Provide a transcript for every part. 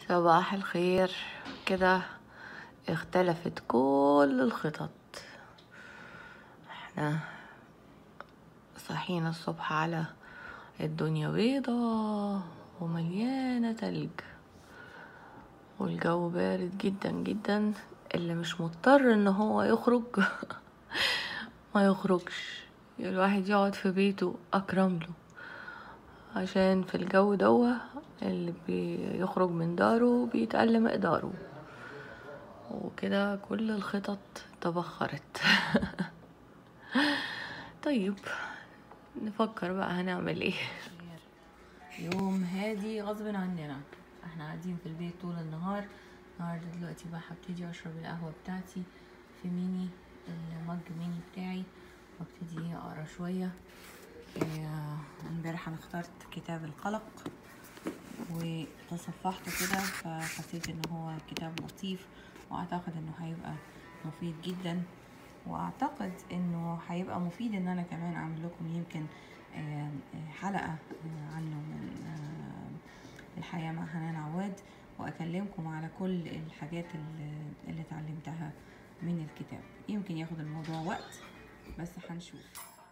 صباح الخير كده اختلفت كل الخطط احنا صحينا الصبح على الدنيا بيضة ومليانة تلج والجو بارد جدا جدا اللي مش مضطر ان هو يخرج ما يخرجش الواحد يقعد في بيته اكرم له عشان في الجو دوا اللي بيخرج من داره بيتقل مقداره وكده كل الخطط تبخرت طيب نفكر بقى هنعمل ايه يوم هادي غصب عننا احنا قاعدين في البيت طول النهار النهارده دلوقتي بقى هبتدي اشرب القهوه بتاعتي في ميني المج ميني بتاعي وابتدي اقرا شويه إيه، امبارح انا اخترت كتاب القلق وتصفحته كده فحسيت ان هو كتاب لطيف واعتقد انه هيبقى مفيد جدا واعتقد انه هيبقى مفيد ان انا كمان اعمل لكم يمكن آه، آه، حلقة آه، عنه من آه، الحياة مع حنان عواد واكلمكم على كل الحاجات اللي, اللي اتعلمتها من الكتاب يمكن ياخد الموضوع وقت بس هنشوف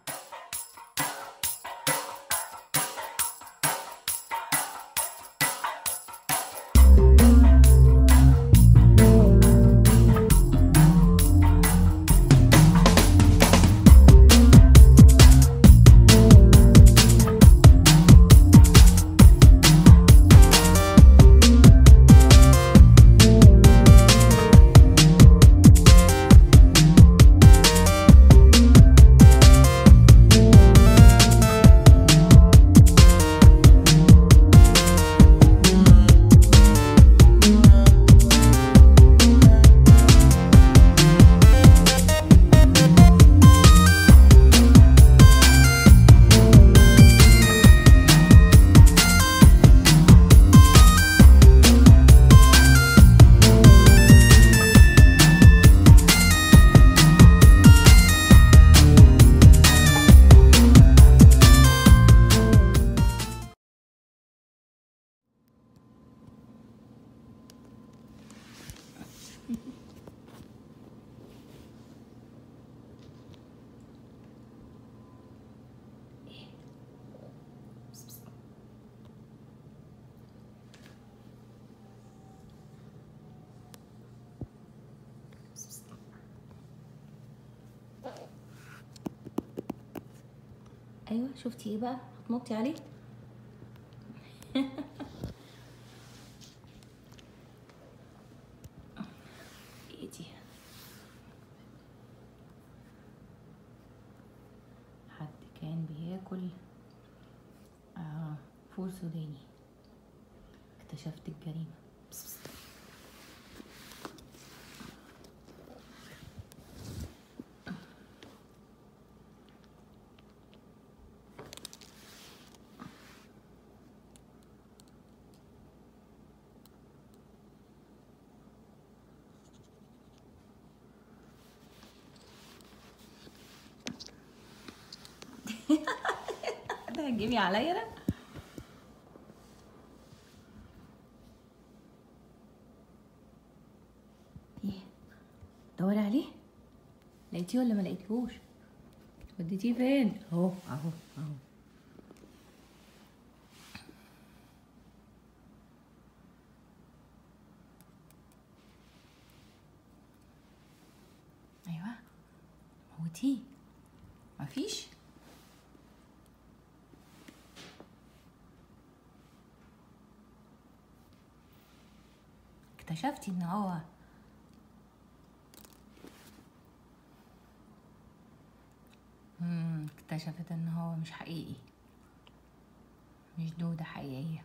ايوه شفتي ايه بقى هتنطي عليه ايه دي حد كان بياكل آه فول سوداني اكتشفت الجريمة بس بس. ده هتجيبي عليا انا ايه دوري عليه لقيتيه ولا ما لقيتيهوش وديتيه فين اهو اهو اهو ايوه موتيه مفيش اكتشفتي ان هو مم، اكتشفت ان هو مش حقيقي مش دودة حقيقية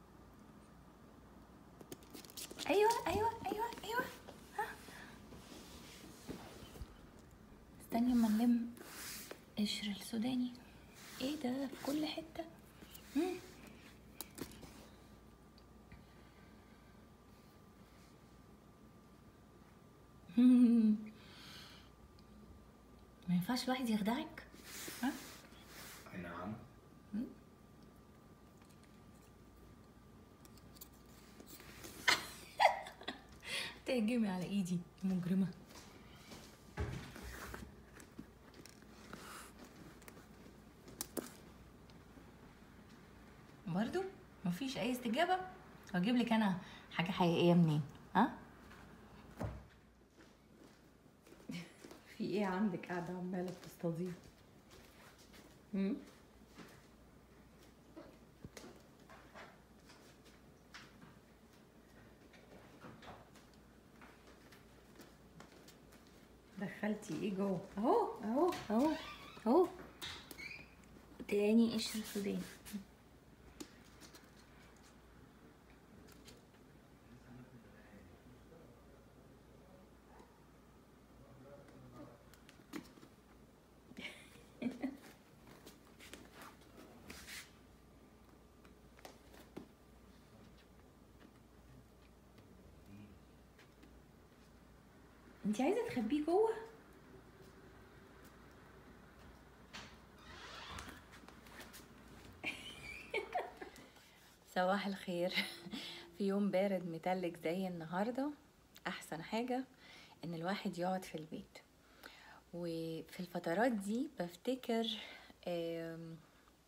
ايوه ايوه ايوه ايوه ها استني اما نلم قشر السوداني ايه ده في كل حتة مم. ما ينفعش الواحد يخدعك ها نعم تهجمي على ايدي مجرمه برضو مفيش اي استجابه هجيب لك انا حاجه حقيقيه منين ها في ايه عندك قاعده عماله بتصطاديه هم؟ دخلتي ايه جوه اهو اهو اهو اهو تاني قشر سوداني انت عايزه تخبيه جوه صباح الخير في يوم بارد متلج زي النهارده احسن حاجه ان الواحد يقعد في البيت وفي الفترات دي بفتكر آم،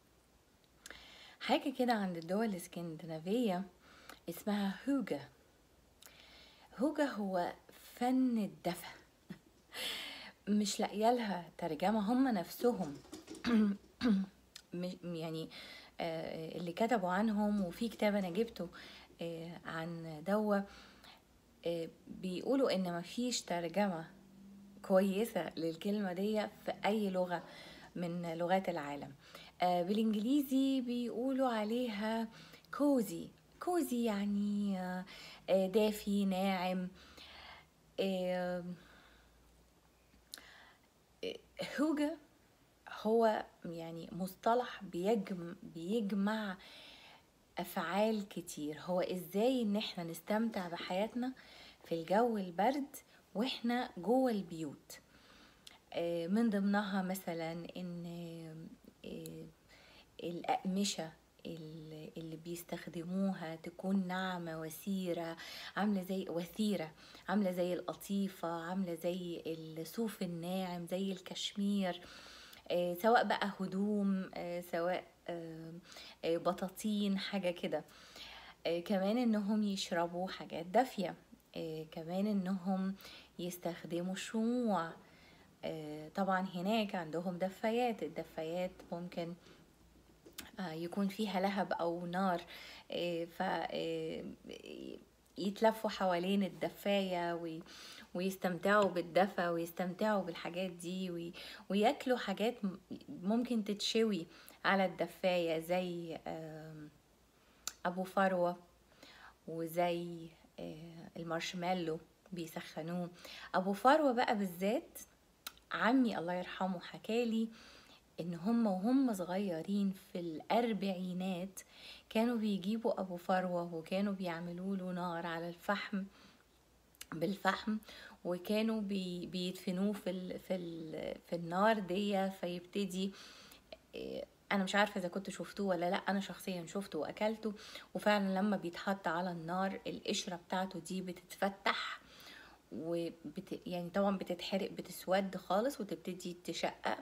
حاجه كده عند الدول الاسكندنافيه اسمها هوجا هوجا هو فن الدفى مش لاقيه لها ترجمه هم نفسهم م- يعني آه، اللي كتبوا عنهم وفي كتاب انا جبته آه، عن دوا آه، بيقولوا ان مفيش ترجمه كويسه للكلمه دي في اي لغه من لغات العالم آه، بالانجليزي بيقولوا عليها كوزي كوزي يعني آه، آه، دافي ناعم آه، هوجا هو يعني مصطلح بيجم بيجمع افعال كتير هو ازاي ان احنا نستمتع بحياتنا في الجو البرد واحنا جوه البيوت آه، من ضمنها مثلا ان آه، الأقمشة ال- اللي بيستخدموها تكون ناعمة وسيرة عاملة زي وثيرة عاملة زي القطيفة عاملة زي الصوف الناعم زي الكشمير آه، سواء بقى هدوم آه، سواء آه، آه، بطاطين حاجة كده آه، كمان انهم يشربوا حاجات دافية آه، كمان انهم يستخدموا شموع آه، طبعا هناك عندهم دفايات الدفايات ممكن آه، يكون فيها لهب او نار ف يتلفوا حوالين الدفاية وي- ويستمتعوا بالدفا ويستمتعوا بالحاجات دي وي- وياكلوا حاجات م- ممكن تتشوي على الدفاية زي آم، ابو فروة وزي آه، المارشميلو بيسخنوه ابو فروة بقى بالذات عمي الله يرحمه حكالي ان هم وهم صغيرين في الاربعينات كانوا بيجيبوا ابو فروة وكانوا بيعملوا له نار على الفحم بالفحم وكانوا بي بيدفنوه في ال في ال في النار دي فيبتدي إيه، انا مش عارفه اذا كنت شفتوه ولا لا انا شخصيا شفته واكلته وفعلا لما بيتحط على النار القشره بتاعته دي بتتفتح وبت... يعني طبعا بتتحرق بتسود خالص وتبتدي تشقق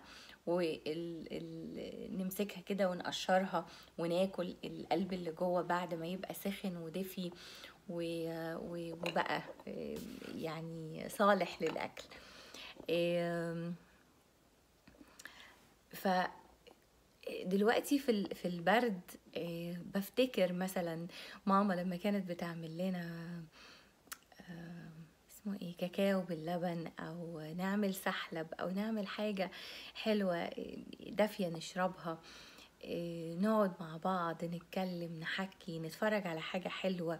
ونمسكها كده ونقشرها وناكل القلب اللي جوه بعد ما يبقى سخن ودفي و- و- وبقى آه، يعني صالح للأكل آم، ف دلوقتي في ال- في البرد آه، بفتكر مثلا ماما لما كانت بتعمل لنا آه، اسمه ايه كاكاو باللبن او نعمل سحلب او نعمل حاجة حلوة آه، دافية نشربها آه، نقعد مع بعض نتكلم نحكي نتفرج على حاجة حلوة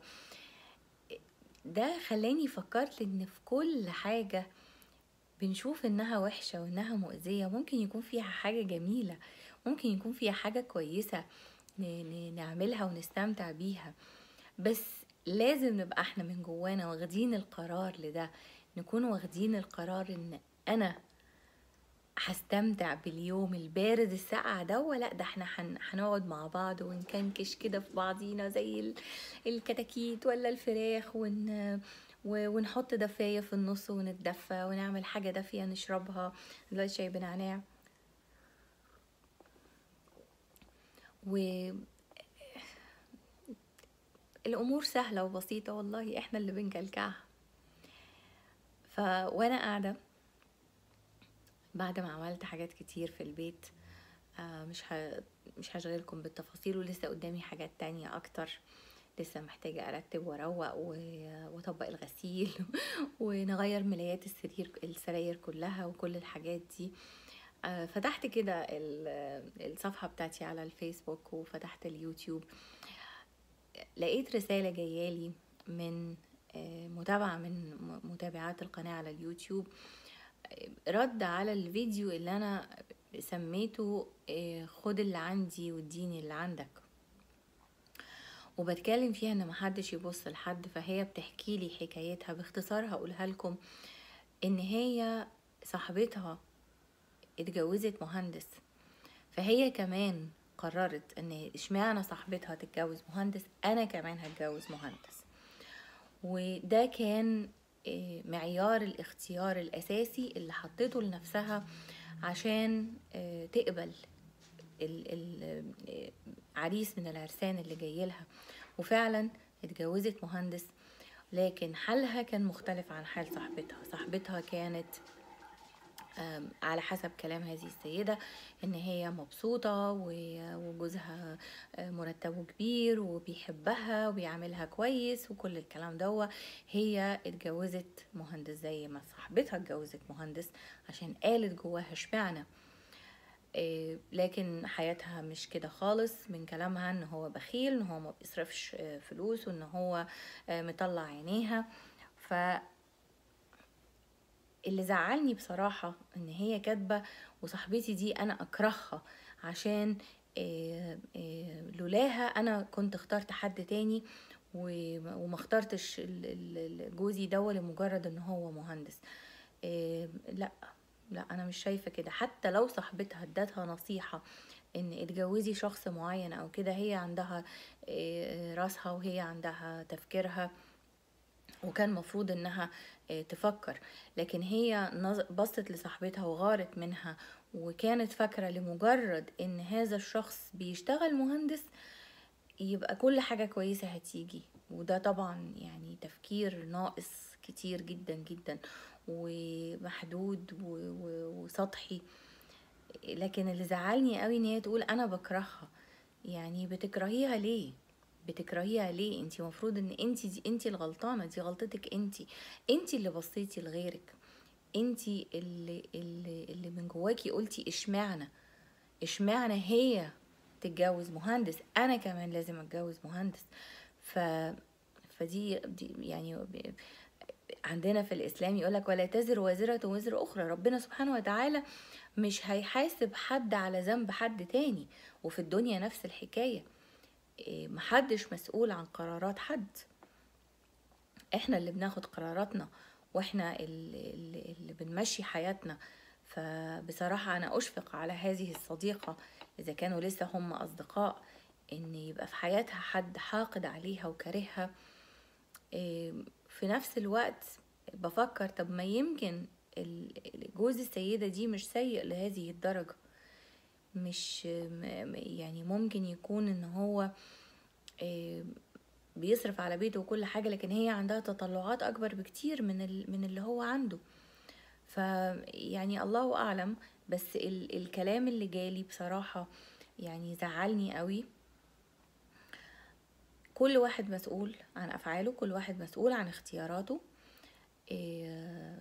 ده خلاني فكرت ان في كل حاجة بنشوف انها وحشة وانها مؤذية ممكن يكون فيها حاجة جميلة ممكن يكون فيها حاجة كويسة ن- ن- نعملها ونستمتع بيها بس لازم نبقى احنا من جوانا واخدين القرار لده نكون واخدين القرار ان انا هستمتع باليوم البارد الساقع ده ولا ده احنا هن- هنقعد مع بعض ونكنكش كده في بعضينا زي ال- الكتاكيت ولا الفراخ ون و- ونحط دفاية في النص ونتدفى ونعمل حاجة دافية نشربها دلوقتي شاي بنعناع و الأمور سهلة وبسيطة والله احنا اللي بنكلكعها ف وانا قاعدة بعد ما عملت حاجات كتير في البيت آه، مش ه... مش هشغلكم بالتفاصيل ولسه قدامي حاجات تانية اكتر لسه محتاجة ارتب واروق و- واطبق الغسيل ونغير ملايات السرير السراير كلها وكل الحاجات دي آه، فتحت كده ال- الصفحة بتاعتي على الفيسبوك وفتحت اليوتيوب لقيت رسالة جايالي من آه، متابعة من م- متابعات القناة على اليوتيوب آه، رد على الفيديو اللي أنا سميته آه، خد اللي عندي واديني اللي عندك وبتكلم فيها ان محدش يبص لحد فهي بتحكي لي حكايتها باختصار هقولها لكم ان هي صاحبتها اتجوزت مهندس فهي كمان قررت ان اشمعنى صاحبتها تتجوز مهندس انا كمان هتجوز مهندس وده كان آه، معيار الاختيار الاساسي اللي حطيته لنفسها عشان آه، تقبل ال- ال- آه، عريس من العرسان اللي جاي لها وفعلا اتجوزت مهندس لكن حالها كان مختلف عن حال صاحبتها صاحبتها كانت آم، على حسب كلام هذه السيدة ان هي مبسوطة و- وجوزها آه، مرتبه كبير وبيحبها وبيعاملها كويس وكل الكلام ده هي اتجوزت مهندس زي ما صاحبتها اتجوزت مهندس عشان قالت جواها اشمعنى آه، لكن حياتها مش كده خالص من كلامها ان هو بخيل ان هو ما بيصرفش آه، فلوس وان هو آه، مطلع عينيها ف اللي زعلني بصراحة ان هي كاتبة وصاحبتي دي انا اكرهها عشان آه، آه، لولاها انا كنت اخترت حد تاني و- وما اخترتش ال- ال- ال- جوزي ده لمجرد ان هو مهندس آه، لا لا انا مش شايفة كده حتى لو صاحبتها ادتها نصيحة ان اتجوزي شخص معين او كده هي عندها آه، راسها وهي عندها تفكيرها وكان مفروض انها آه، تفكر لكن هي نظ- بصت لصاحبتها وغارت منها وكانت فاكرة لمجرد ان هذا الشخص بيشتغل مهندس يبقى كل حاجة كويسة هتيجي وده طبعا يعني تفكير ناقص كتير جدا جدا ومحدود و- و- وسطحي لكن اللي زعلني قوي ان هي تقول انا بكرهها يعني بتكرهيها ليه بتكرهيها ليه انتي مفروض ان انتي دي انتي الغلطانه دي غلطتك انتي انتي اللي بصيتي لغيرك انتي اللي اللي, اللي من جواكي قلتي اشمعنى اشمعنى هي تتجوز مهندس انا كمان لازم اتجوز مهندس ف فدي دي يعني ب- عندنا في الاسلام يقولك ولا تزر وازره وزر اخرى ربنا سبحانه وتعالى مش هيحاسب حد على ذنب حد تاني وفي الدنيا نفس الحكايه إيه، محدش مسؤول عن قرارات حد احنا اللي بناخد قراراتنا واحنا اللي, اللي اللي بنمشي حياتنا فبصراحة أنا أشفق على هذه الصديقة إذا كانوا لسه هم أصدقاء إن يبقى في حياتها حد حاقد عليها وكارهها إيه، في نفس الوقت بفكر طب ما يمكن ال- جوز السيدة دي مش سيء لهذه الدرجة مش م- م- يعني ممكن يكون ان هو آه، بيصرف على بيته وكل حاجة لكن هي عندها تطلعات أكبر بكتير من ال- من اللي هو عنده ف يعني الله أعلم بس ال الكلام اللي جالي بصراحة يعني زعلني قوي كل واحد مسؤول عن أفعاله كل واحد مسؤول عن اختياراته إيه،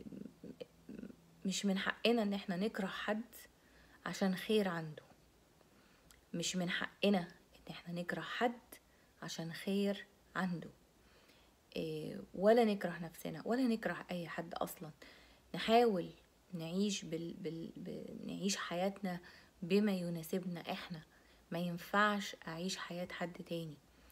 مش من حقنا ان احنا نكره حد عشان خير عنده مش من حقنا ان احنا نكره حد عشان خير عنده إيه، ولا نكره نفسنا ولا نكره اي حد اصلا نحاول نعيش بال... بال... ب... نعيش حياتنا بما يناسبنا احنا ما ينفعش اعيش حياة حد تاني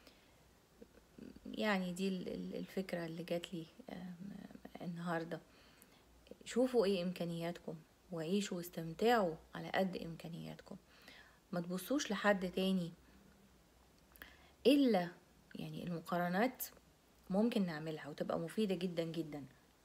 يعني دي ال- ال- الفكرة اللي جات لي آم، النهاردة شوفوا ايه امكانياتكم وعيشوا واستمتعوا على قد امكانياتكم ما تبصوش لحد تاني الا يعني المقارنات ممكن نعملها وتبقى مفيدة جدا جدا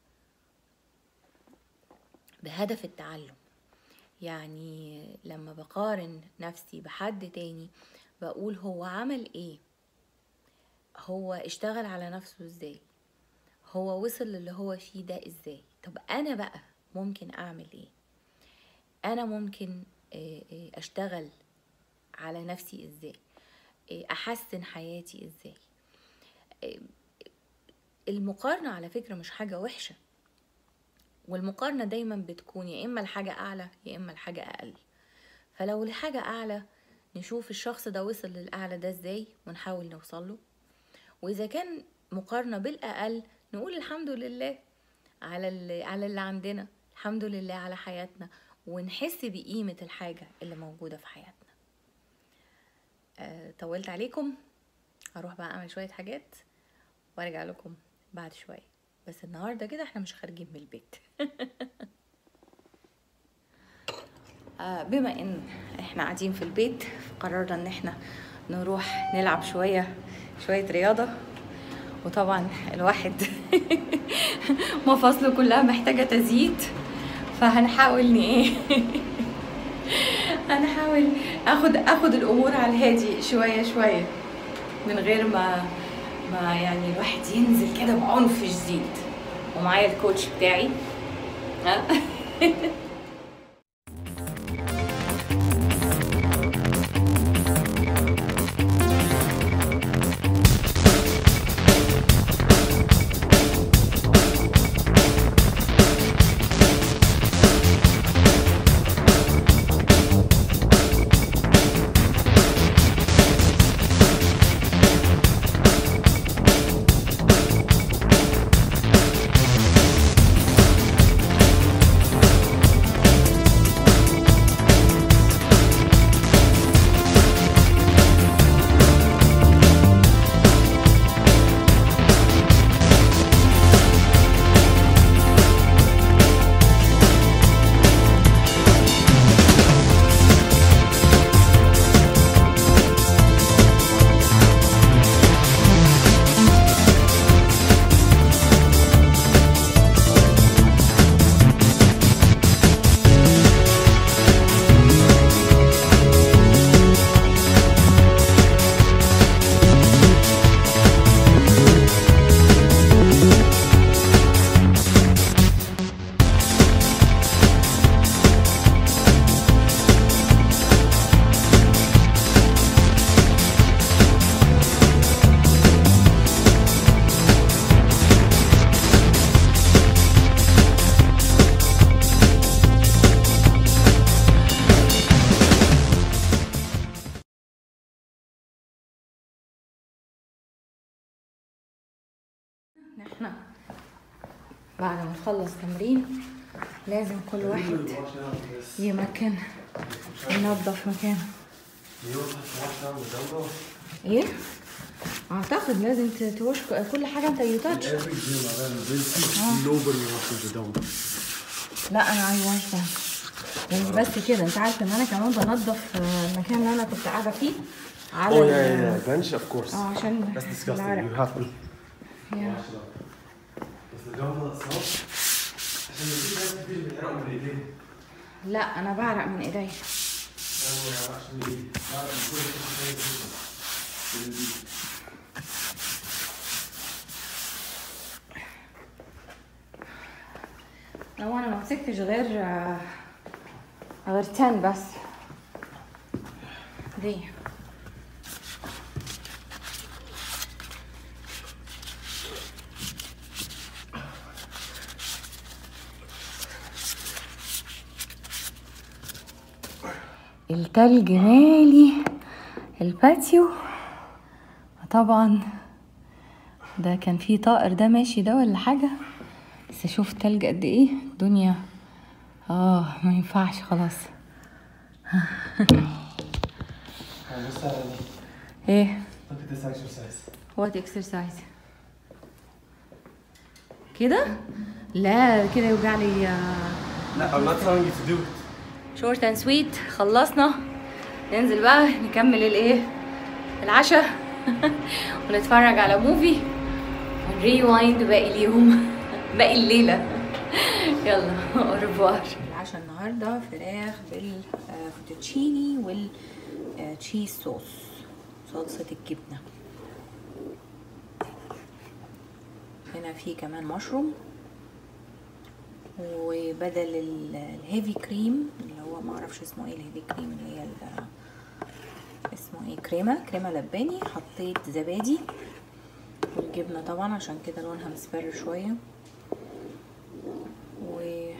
بهدف التعلم يعني لما بقارن نفسي بحد تاني بقول هو عمل ايه هو اشتغل على نفسه ازاي هو وصل للي هو فيه ده ازاي طب انا بقى ممكن اعمل ايه انا ممكن آه، آه، اشتغل على نفسي ازاي آه، احسن حياتي ازاي آه، المقارنة على فكرة مش حاجة وحشة والمقارنة دايما بتكون يا إما الحاجة أعلى يا إما الحاجة أقل فلو الحاجة أعلى نشوف الشخص ده وصل للأعلى ده إزاي ونحاول نوصله وإذا كان مقارنة بالأقل نقول الحمد لله على اللي, على اللي عندنا الحمد لله على حياتنا ونحس بقيمة الحاجة اللي موجودة في حياتنا أه طولت عليكم هروح بقى أعمل شوية حاجات وارجع لكم بعد شوية بس النهاردة كده احنا مش خارجين من البيت آه، بما ان احنا قاعدين في البيت قررنا ان احنا نروح نلعب شوية شوية رياضة وطبعا الواحد مفاصله كلها محتاجة تزييت فهنحاول ان ايه هنحاول اخد اخد الامور على الهادي شوية شوية من غير ما ما يعني الواحد ينزل كده بعنف شديد ومعايا الكوتش بتاعي ها احنا بعد ما نخلص تمرين لازم كل واحد يمكن ينظف مكانه ايه اعتقد لازم ت- توش كل حاجه انت يتاتش Every gym I've ever been to, nobody washes the dumbbell. لا انا عايزه واحده مش بس كده انت عارف ان انا كمان بنظف آه، المكان اللي انا كنت قاعده فيه على Oh yeah, ال- yeah, yeah. Bench, of course. اه عشان That's disgusting. العرق. You have to Yeah. wash it up. Is the dumbbell itself? عشان في ناس كتير بيحرقوا من ايديهم. لا انا بعرق من ايديا أنا ما بعرفش من ايدي. بعرف من كل حاجة جدا. من ايدي. هو انا ما مسكتش غير آه، غير 10 بس دي التلج مالي الباتيو طبعا ده كان فيه طائر ده ماشي ده ولا حاجة بس اشوف التلج قد ايه الدنيا اه ما ينفعش خلاص أنا بس على دي. ايه Look at this exercise. وات اكسرسايز كده لا كده يوجع لي No, I'm not telling you to do it. شورت اند سويت خلصنا ننزل بقى نكمل الايه العشاء ونتفرج على موفي ريوايند باقي اليوم باقي الليله يلا اورفوار العشاء النهارده فراخ بالفوتوتشيني والتشيز صوص صلصة الجبنة هنا في كمان مشروم وبدل ال- الهيفي كريم اللي هو معرفش اسمه ايه الهيفي كريم اللي هي ال- اسمه ايه كريمة كريمة لباني حطيت زبادي والجبنة طبعا عشان كده لونها مصفر شوية و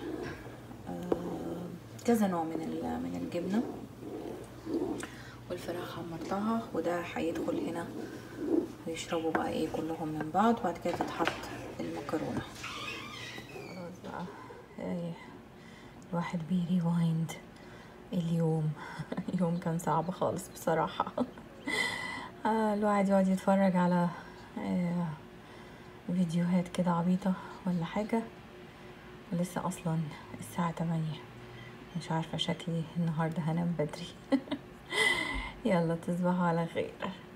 آه، كذا نوع من ال- من الجبنة والفراخ حمرتها وده هيدخل هنا ويشربوا بقى ايه كلهم من بعض وبعد كده تتحط المكرونة خلاص بقى إيه، الواحد بيريوايند اليوم يوم كان صعب خالص بصراحة آه، الواحد يقعد يتفرج على آه، فيديوهات كده عبيطة ولا حاجة ولسه أصلا الساعة تمانية مش عارفة شكلي النهاردة هنام بدري يلا تصبحوا على خير